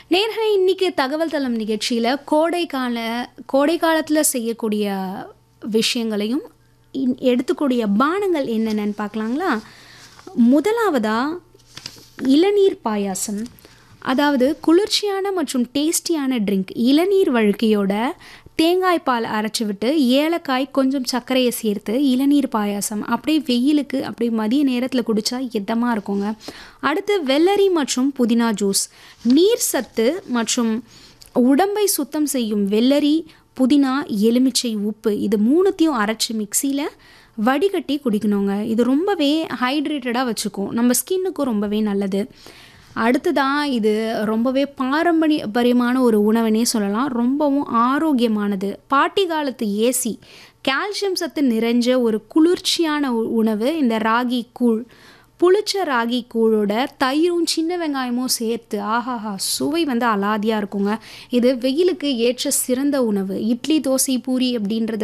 நேர்களே இன்னைக்கு தகவல் தளம் நிகழ்ச்சியில் கோடைக்கால கோடை காலத்தில் செய்யக்கூடிய விஷயங்களையும் இன்- எடுத்துக்கூடிய பானங்கள் என்னென்னு பார்க்கலாங்களா முதலாவதா இளநீர் பாயாசம் அதாவது குளிர்ச்சியான மற்றும் டேஸ்டியான ட்ரிங்க் இளநீர் வழுக்கையோட தேங்காய் பால் அரைச்சி விட்டு ஏலக்காய் கொஞ்சம் சர்க்கரையை சேர்த்து இளநீர் பாயாசம் அப்படியே வெயிலுக்கு அப்படியே மதிய நேரத்தில் குடித்தா இதமாக இருக்குங்க அடுத்து வெள்ளரி மற்றும் புதினா ஜூஸ் நீர் சத்து மற்றும் உடம்பை சுத்தம் செய்யும் வெள்ளரி புதினா எலுமிச்சை உப்பு இது மூணுத்தையும் அரைச்சி மிக்சியில் வடிகட்டி குடிக்கணுங்க இது ரொம்பவே ஹைட்ரேட்டடாக வச்சுக்கும் நம்ம ஸ்கின்னுக்கும் ரொம்பவே நல்லது அடுத்ததான் இது ரொம்பவே பாரம்பரியமான ஒரு உணவுனே சொல்லலாம் ரொம்பவும் ஆரோக்கியமானது பாட்டி காலத்து ஏசி கால்சியம் சத்து நிறைஞ்ச ஒரு குளிர்ச்சியான உ- உணவு இந்த ராகி கூழ் புளிச்ச ராகி கூழோட தயிரும் சின்ன வெங்காயமும் சேர்த்து ஆஹாஹா சுவை வந்து அலாதியாக இருக்குங்க இது வெயிலுக்கு ஏற்ற சிறந்த உணவு இட்லி தோசை பூரி அப்படின்றத